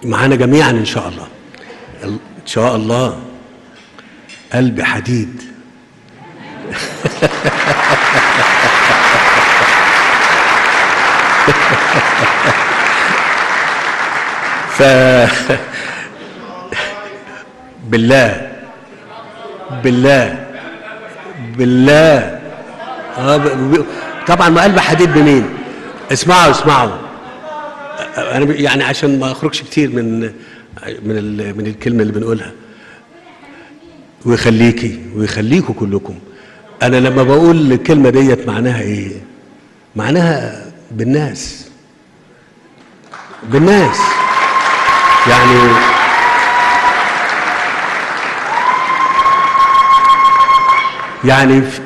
معانا جميعا ان شاء الله ان شاء الله قلب حديد ف بالله بالله بالله آه ب... ب... طبعا ما قلب حديد بمين اسمعوا اسمعوا انا ب- يعني عشان ما اخرجش كتير من من ال... من الكلمه اللي بنقولها ويخليكي ويخليكوا كلكم انا لما بقول الكلمه ديت معناها ايه معناها بالناس بالناس يعني يعني ف-